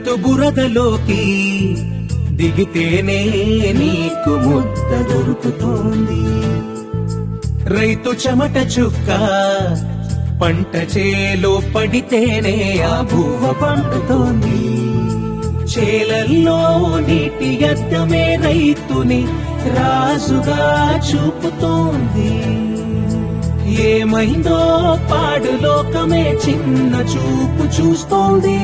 రైతు బురదలోకి దిగితేనే నీకు ముద్ద దొరుకుతోంది రైతు చెమట చుక్క పంట చేలో పడితేనే ఆ భూవ పండుతోంది చేలల్లో నీటి అద్దమే రైతుని రాజుగా చూపుతోంది ఏమైందో పాడు లోకమే చిన్న చూపు చూస్తోంది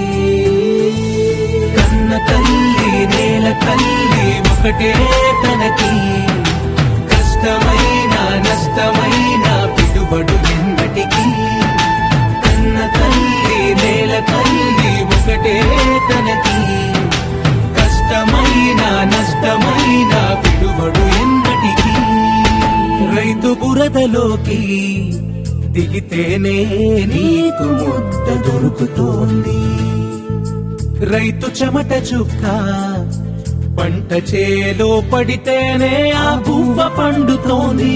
కన్న తల్లి నేల తల్లి ఒకటే తనకి కష్టమైన నష్టమైన పిడుబడు ఎన్నటికీ కన్న తల్లి నేల తల్లి ఒకటే తనకి కష్టమైన నష్టమైన పిడుబడు ఎన్నటికీ రైతు బురదలోకి దిగితేనే నీకు ముద్ద దొరుకుతోంది రైతు చెమట చుక్క పంట చేలో పడితేనే ఆ పువ్వ పండుతోంది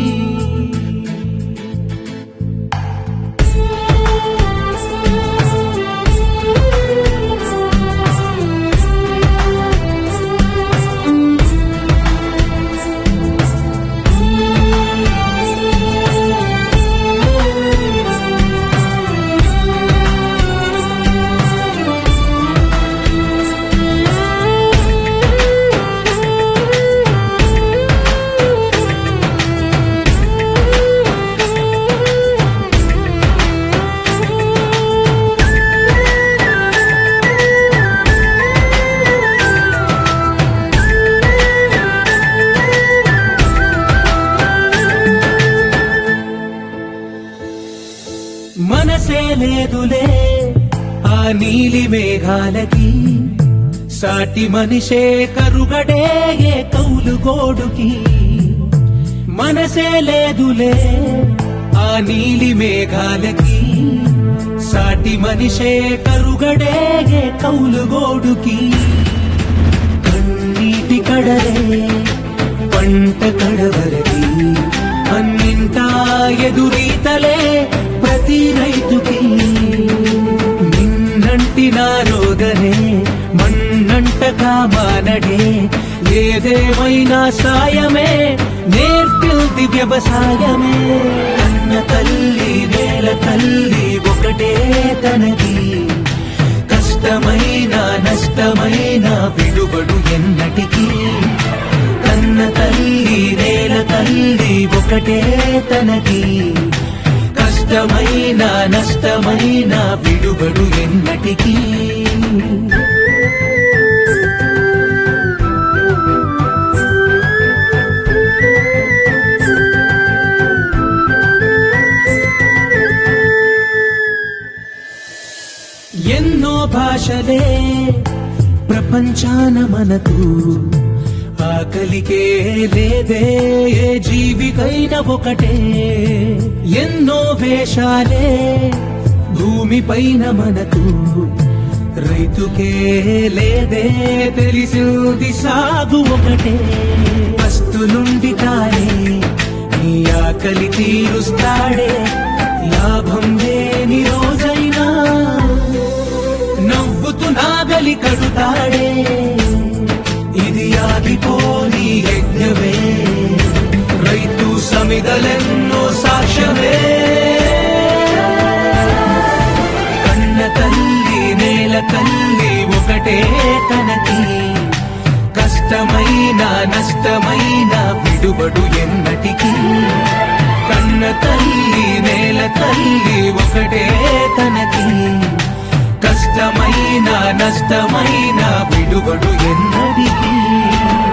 మనసే లేదులే ఆ నీలి మేఘాలకి సాటి మనిషే కరుగడే ఏ కౌలు గోడుకి మనసే లేదులే ఆ నీలి మేఘాలకి సాటి మనిషే కరుగడే ఏ కౌలు గోడుకి కన్నీటి కడలే పంట కడవరకి అన్నింటా ఎదురీతలే ప్రతి రైతుకి నిన్నంటి నా రోదనే మన్నంటగా మానడే ఏదేమైనా సాయమే నేర్పిల్ది వ్యవసాయమే కన్న తల్లి నేల తల్లి ఒకటే తనకి కష్టమైన నష్టమైన విడుబడు ఎన్నటికీ కన్న తల్లి నేల తల్లి ఒకటే తనకి కష్టమైన నష్టమైన విడుబడు ఎన్నటికీ ఎన్నో భాషలే ప్రపంచాన మనకు ఆకలికే లేదే ఏ జీవికైనా ఒకటే ఎన్నో వేషాలే భూమిపైన మనకు రైతుకే లేదే తెలిసింది సాగు ఒకటే వస్తులుండి తానే నీ ఆకలి తీరుస్తాడే లాభం లేని రోజైనా నవ్వుతూ నాగలి కడుతాడే ఇది ఆగిపోని యజ్ఞమే రైతు సమిదలెన్నో సాక్ష్యమే కన్న తల్లి నేల తల్లి ఒకటే తనకి కష్టమైన నష్టమైన విడుబడు ఎన్నటికీ కన్న తల్లి నేల తల్లి ఒకటే తనకి కష్టమైన నష్టమైన విడుబడు ఎన్నటికీ